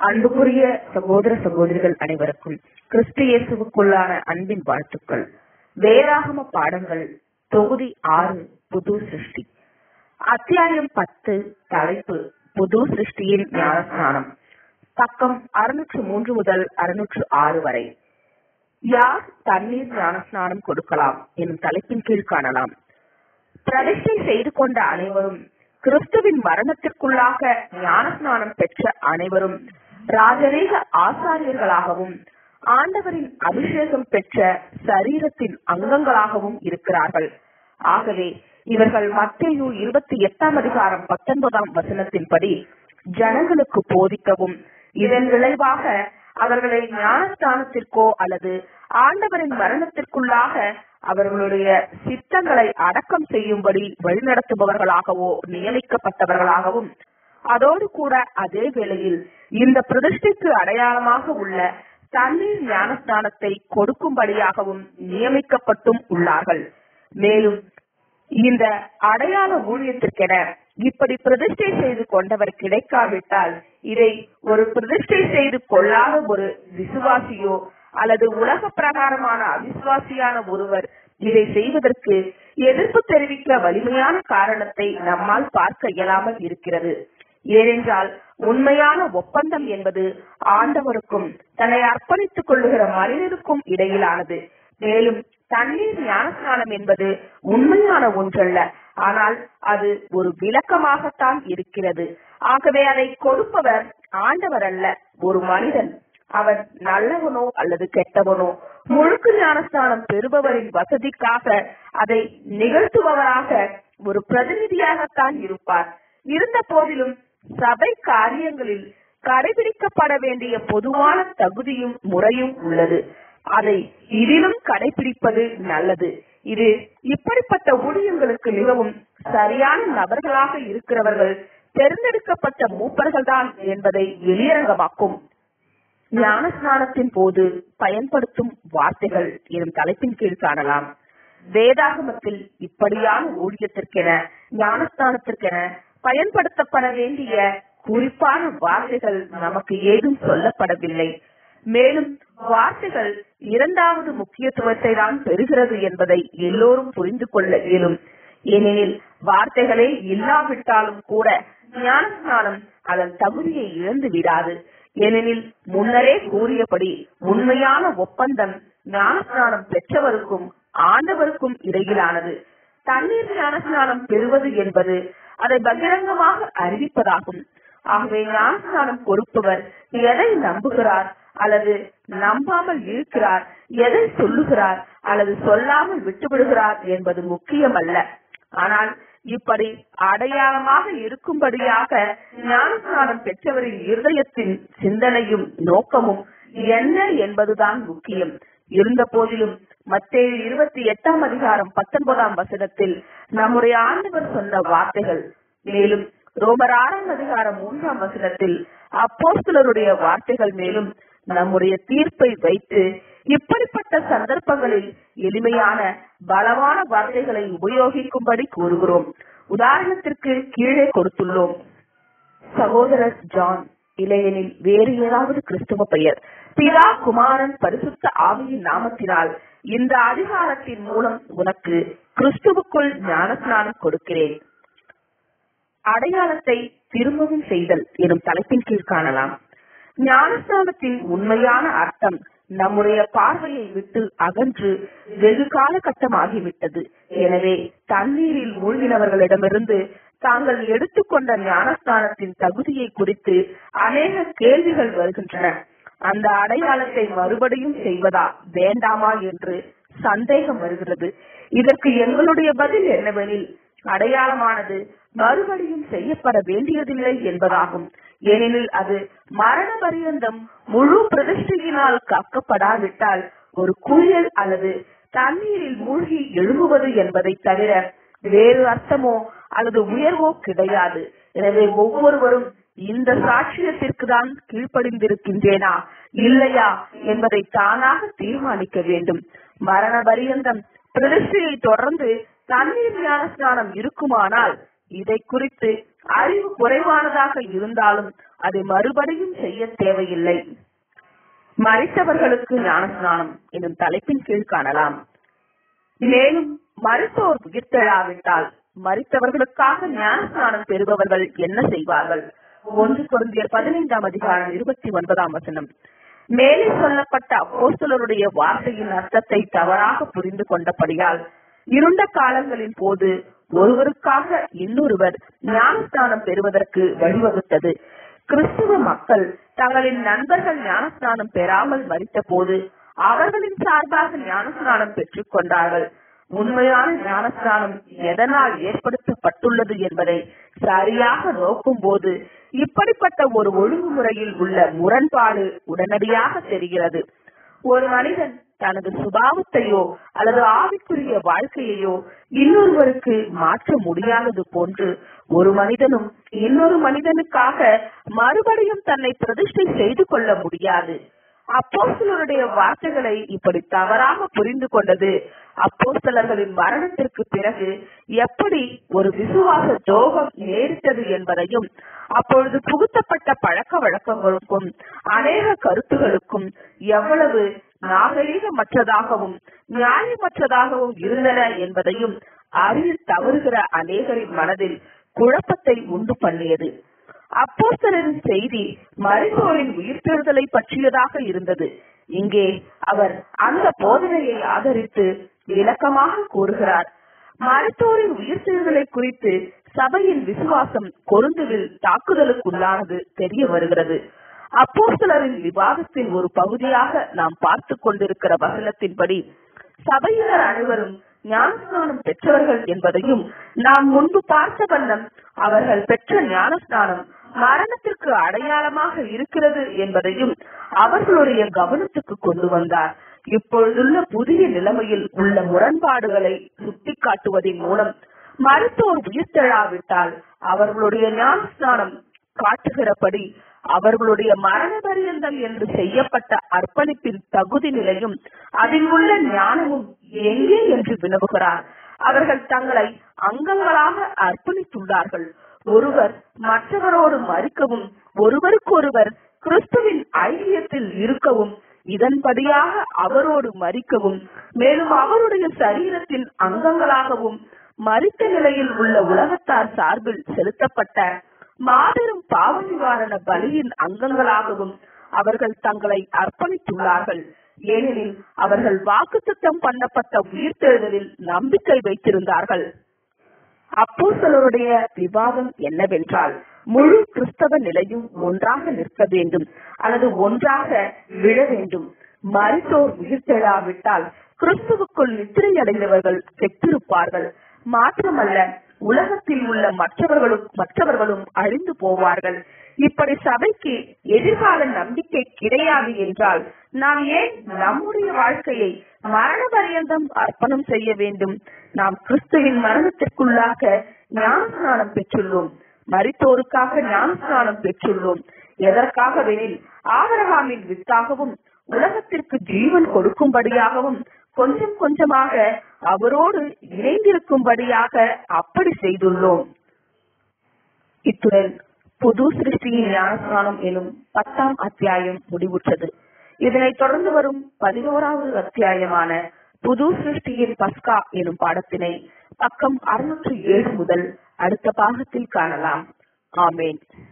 அன்புக்குரிய சகோதர சகோதரிகள் அனைவருக்கும் கிறிஸ்து இயேசுவுக்குள்ளான அன்பின் வாழ்த்துக்கள் வேதாகம பாடங்கள் தொகுதி ஆறு புது சிருஷ்டி அத்தியாயம் பத்து தலைப்பு புது சிருஷ்டியின் ஞானஸ்நானம் பக்கம் அறுநூற்று மூன்று முதல் அறுநூற்று ஆறு வரை யார் தண்ணீர் ஞானஸ்நானம் கொடுக்கலாம் எனும் தலைப்பின் கீழ் காணலாம் பிரதிஷ்டை செய்து கொண்ட அனைவரும் கிறிஸ்துவின் மரணத்திற்குள்ளாக ஞானஸ்நானம் பெற்ற அனைவரும் ராஜரீக ஆசாரியர்களாகவும் ஆண்டவரின் அபிஷேகம் பெற்ற சரீரத்தின் அங்கங்களாகவும் இருக்கிறார்கள் ஆகவே இவர்கள் மத்தேயு இருபத்தி எட்டாம் அதிகாரம் பத்தொன்பதாம் வசனத்தின்படி ஜனங்களுக்கு போதிக்கவும் இதன் விளைவாக அவர்களை ஞானஸ்தானத்திற்கோ அல்லது ஆண்டவரின் மரணத்திற்குள்ளாக அவர்களுடைய சித்தங்களை அடக்கம் செய்யும்படி வழிநடத்துபவர்களாகவோ நியமிக்கப்பட்டவர்களாகவும் அதோடு கூட அதே வேளையில் இந்த பிரதிஷ்டைக்கு அடையாளமாக உள்ள தண்ணீர் ஞானஸ்தானத்தை கொடுக்கும்படியாகவும் நியமிக்கப்பட்டும் உள்ளார்கள் மேலும் இந்த அடையாள ஊழியத்திற்கென இப்படி பிரதிஷ்டை செய்து கொண்டவர் கிடைக்காவிட்டால் இதை ஒரு பிரதிஷ்டை செய்து கொள்ளாத ஒரு விசுவாசியோ அல்லது உலக பிரகாரமான அவிசுவாசியான ஒருவர் இதை செய்வதற்கு எதிர்ப்பு தெரிவிக்க வலிமையான காரணத்தை நம்மால் பார்க்க இயலாமல் இருக்கிறது ஏனென்றால் உண்மையான ஒப்பந்தம் என்பது ஆண்டவருக்கும் தன்னை அர்ப்பணித்துக் கொள்ளுகிற மனிதனுக்கும் இடையிலானது மேலும் தண்ணீர் ஞானஸ்நானம் என்பது உண்மையான ஒன்றல்ல ஆனால் அது ஒரு விளக்கமாகத்தான் இருக்கிறது ஆகவே அதை கொடுப்பவர் ஆண்டவர் அல்ல ஒரு மனிதன் அவன் நல்லவனோ அல்லது கெட்டவனோ முழுக்கு ஞானஸ்தானம் பெறுபவரின் வசதிக்காக அதை நிகழ்த்துபவராக ஒரு பிரதிநிதியாகத்தான் இருப்பார் இருந்த போதிலும் சபை காரியங்களில் கடைபிடிக்கப்பட வேண்டிய பொதுவான தகுதியும் முறையும் உள்ளது அதை இதிலும் கடைபிடிப்பது நல்லது இது இப்படிப்பட்ட ஊழியங்களுக்கு மிகவும் சரியான நபர்களாக இருக்கிறவர்கள் தேர்ந்தெடுக்கப்பட்ட மூப்பர்கள் தான் என்பதை வெளியரங்கமாக்கும் ஞானஸ்நானத்தின் போது பயன்படுத்தும் வார்த்தைகள் எனும் தலைப்பின் கீழ் காணலாம் வேதாகமத்தில் இப்படியான ஊழியத்திற்கென ஞானஸ்தானத்திற்கென பயன்படுத்தப்பட வேண்டிய குறிப்பான வார்த்தைகள் நமக்கு ஏதும் சொல்லப்படவில்லை மேலும் வார்த்தைகள் இரண்டாவது முக்கியத்துவத்தை தான் பெறுகிறது என்பதை எல்லோரும் புரிந்து கொள்ள இயலும் ஏனெனில் வார்த்தைகளே இல்லாவிட்டாலும் கூட ஞானஸ்நானம் அதன் தகுதியை இழந்து விடாது ஏனெனில் முன்னரே கூறியபடி உண்மையான ஒப்பந்தம் ஞானஸ்நானம் பெற்றவருக்கும் ஆண்டவருக்கும் இடையிலானது தண்ணீர் ஞானஸ்நானம் பெறுவது என்பது அதை பகிரங்கமாக அறிவிப்பதாகும் ஆகவே ஞானஸ்நானம் கொடுப்பவர் எதை நம்புகிறார் அல்லது நம்பாமல் இருக்கிறார் எதை சொல்லுகிறார் அல்லது சொல்லாமல் விட்டுவிடுகிறார் என்பது முக்கியமல்ல ஆனால் இப்படி அடையாளமாக இருக்கும்படியாக ஞானஸ்நானம் பெற்றவரின் இருதயத்தின் சிந்தனையும் நோக்கமும் என்ன என்பதுதான் முக்கியம் இருந்த போதிலும் மத்தேயு இருபத்தி எட்டாம் அதிகாரம் பத்தொன்பதாம் வசனத்தில் நம்முடைய ஆண்டவர் சொன்ன வார்த்தைகள் மேலும் ரோமர் ஆறாம் அதிகாரம் மூன்றாம் வசனத்தில் அப்போஸ்தலருடைய வார்த்தைகள் மேலும் நம்முடைய தீர்ப்பை வைத்து இப்படிப்பட்ட சந்தர்ப்பங்களில் எளிமையான பலமான வார்த்தைகளை உபயோகிக்கும்படி கூறுகிறோம் உதாரணத்திற்கு கீழே கொடுத்துள்ளோம் சகோதரர் ஜான் இளையனில் வேறு ஏதாவது கிறிஸ்துவ பெயர் பிதா குமாரன் பரிசுத்த ஆவியின் நாமத்தினால் இந்த அதிகாரத்தின் மூலம் உனக்கு கிறிஸ்துவுக்குள் ஞானஸ்நானம் கொடுக்கிறேன் அடையாளத்தை திரும்பவும் செய்தல் எனும் தலைப்பின் கீழ் காணலாம் ஞானஸ்தானத்தின் உண்மையான அர்த்தம் நம்முடைய பார்வையை விட்டு அகன்று வெகு காலகட்டமாகிவிட்டது எனவே தண்ணீரில் மூழ்கினவர்களிடமிருந்து தாங்கள் எடுத்துக்கொண்ட ஞானஸ்தானத்தின் தகுதியை குறித்து அநேக கேள்விகள் வருகின்றன அந்த அடையாளத்தை மறுபடியும் செய்வதா வேண்டாமா என்று சந்தேகம் வருகிறது இதற்கு எங்களுடைய பதில் என்னவெனில் அடையாளமானது மறுபடியும் செய்யப்பட வேண்டியதில்லை என்பதாகும் ஏனெனில் அது மரண பரியந்தம் முழு பிரதிஷ்டையினால் காக்கப்படாவிட்டால் ஒரு குளியல் அல்லது தண்ணீரில் மூழ்கி எழும்புவது என்பதை தவிர வேறு அர்த்தமோ அல்லது உயர்வோ கிடையாது எனவே ஒவ்வொருவரும் இந்த சாட்சியத்திற்கு தான் கீழ்ப்படிந்திருக்கின்றேனா இல்லையா என்பதை தானாக தீர்மானிக்க வேண்டும் மரண பரியந்தம் பிரதிஷ்டையை தொடர்ந்து தண்ணீர் ஞானஸ்நானம் இருக்குமானால் இதை குறித்து அறிவு குறைவானதாக இருந்தாலும் அதை மறுபடியும் செய்ய தேவையில்லை மறித்தவர்களுக்கு ஞானஸ்நானம் என்னும் தலைப்பின் கீழ் காணலாம் மேலும் மருத்துவர் உயிர்த்தெழாவிட்டால் மறித்தவர்களுக்காக ஞானஸ்நானம் பெறுபவர்கள் என்ன செய்வார்கள் ஒன்று குழந்தையர் பதினைந்தாம் அதிகாரம் இருபத்தி ஒன்பதாம் வசனம் மேலே சொல்லப்பட்ட அப்போஸ்தலருடைய வார்த்தையின் அர்த்தத்தை தவறாக புரிந்து கொண்டபடியால் இருண்ட காலங்களின் போது ஒருவருக்காக இன்னொருவர் ஞானஸ்தானம் பெறுவதற்கு வழிவகுத்தது கிறிஸ்துவ மக்கள் தங்களின் நண்பர்கள் ஞானஸ்நானம் பெறாமல் மறித்த போது அவர்களின் சார்பாக ஞானஸ்நானம் பெற்றுக் கொண்டார்கள் உண்மையான ஞானஸ்நானம் எதனால் ஏற்படுத்தப்பட்டுள்ளது என்பதை சரியாக நோக்கும் போது இப்படிப்பட்ட ஒரு ஒழுங்குமுறையில் உள்ள முரண்பாடு உடனடியாக தெரிகிறது ஒரு மனிதன் தனது சுபாவத்தையோ அல்லது ஆவிக்குரிய வாழ்க்கையையோ இன்னொருவருக்கு மாற்ற முடியாதது போன்று ஒரு மனிதனும் இன்னொரு மனிதனுக்காக மறுபடியும் தன்னை பிரதிஷ்டை செய்து கொள்ள முடியாது அப்போஸ்தலருடைய வார்த்தைகளை இப்படி தவறாக புரிந்து கொண்டது அப்போஸ்தலர்களின் மரணத்திற்கு பிறகு எப்படி ஒரு விசுவாச துரோகம் நேரிட்டது என்பதையும் அப்பொழுது புகுத்தப்பட்ட பழக்க வழக்கங்களுக்கும் அநேக கருத்துகளுக்கும் எவ்வளவு நாகரீகமற்றதாகவும் நியாயமற்றதாகவும் இருந்தன என்பதையும் அறிய தவறுகிற அநேகரின் மனதில் குழப்பத்தை உண்டு பண்ணியது அப்போஸ்தலரின் செய்தி மறைந்தோரின் உயிர்த்தெழுதலை பற்றியதாக இருந்தது இங்கே அவர் அந்த போதனையை ஆதரித்து விளக்கமாக கூறுகிறார் மருத்துவரின் உயிர்த்தெழுதலை குறித்து சபையின் விசுவாசம் கொருந்துவில் தாக்குதலுக்குள்ளானது தெரிய வருகிறது அப்போஸ்தலரின் விவாதத்தின் ஒரு பகுதியாக நாம் பார்த்து கொண்டிருக்கிற வசனத்தின்படி சபையினர் அனைவரும் ஞானஸ்நானம் பெற்றவர்கள் என்பதையும் நாம் முன்பு பார்த்த வண்ணம் அவர்கள் பெற்ற ஞானஸ்நானம் மரணத்திற்கு அடையாளமாக இருக்கிறது என்பதையும் அவர்களுடைய கவனத்துக்கு கொண்டு வந்தார் இப்பொழுதுள்ள புதிய நிலைமையில் உள்ள முரண்பாடுகளை சுட்டிக்காட்டுவதன் மூலம் மருத்துவர் உயிர்த்தெழாவிட்டால் அவர்களுடைய ஞானஸ்நானம் காட்டுகிறபடி அவர்களுடைய மரண பரியந்தம் என்று செய்யப்பட்ட அர்ப்பணிப்பின் தகுதி நிலையும் அதில் உள்ள ஞானமும் எங்கே என்று வினவுகிறார் அவர்கள் தங்களை அங்கங்களாக அர்ப்பணித்துள்ளார்கள் ஒருவர் மற்றவரோடு மறிக்கவும் ஒருவருக்கொருவர் கிறிஸ்துவின் ஐக்கியத்தில் இருக்கவும் இதன்படியாக அவரோடு மறிக்கவும் மேலும் அவருடைய சரீரத்தின் அங்கங்களாகவும் மறித்த நிலையில் உள்ள உலகத்தார் சார்பில் செலுத்தப்பட்ட மாபெரும் பாவ நிவாரண பலியின் அங்கங்களாகவும் அவர்கள் தங்களை அர்ப்பணித்துள்ளார்கள் ஏனெனில் அவர்கள் வாக்குத்தத்தம் பண்ணப்பட்ட உயிர்த்தெழுதலில் நம்பிக்கை வைத்திருந்தார்கள் அப்போஸ்தலருடைய விவாதம் என்னவென்றால் முழு கிறிஸ்தவ நிலையும் ஒன்றாக நிற்க வேண்டும் அல்லது ஒன்றாக விழ வேண்டும் மருத்துவர் உயிர்த்தெழாவிட்டால் கிறிஸ்துவுக்குள் நித்திரை அடைந்தவர்கள் கெட்டிருப்பார்கள் மாத்திரமல்ல உலகத்தில் உள்ள மற்றவர்களும் மற்றவர்களும் அழிந்து போவார்கள் இப்படி சபைக்கு எதிர்கால நம்பிக்கை கிடையாது என்றால் நாம் ஏன் நம்முடைய வாழ்க்கையை மரண பரியந்தம் அர்ப்பணம் செய்ய வேண்டும் நாம் கிறிஸ்துவின் மரணத்திற்குள்ளாக ஞானஸ்நானம் பெற்றுள்ளோம் மரித்தோருக்காக ஞானஸ்நானம் பெற்றுள்ளோம் எதற்காகவெனில் ஆபரகாமின் வித்தாகவும் உலகத்திற்கு ஜீவன் கொடுக்கும்படியாகவும் கொஞ்சம் கொஞ்சமாக அவரோடு இணைந்திருக்கும்படியாக அப்படி செய்துள்ளோம் இத்துடன் புது சிருஷ்டியின் ஞானஸ்நானம் எனும் பத்தாம் அத்தியாயம் முடிவுற்றது இதனைத் தொடர்ந்து வரும் பதினோராவது அத்தியாயமான புது சிருஷ்டியின் பஸ்கா எனும் பாடத்தினை பக்கம் அறுநூற்றி ஏழு முதல் அடுத்த பாகத்தில் காணலாம் ஆமேன்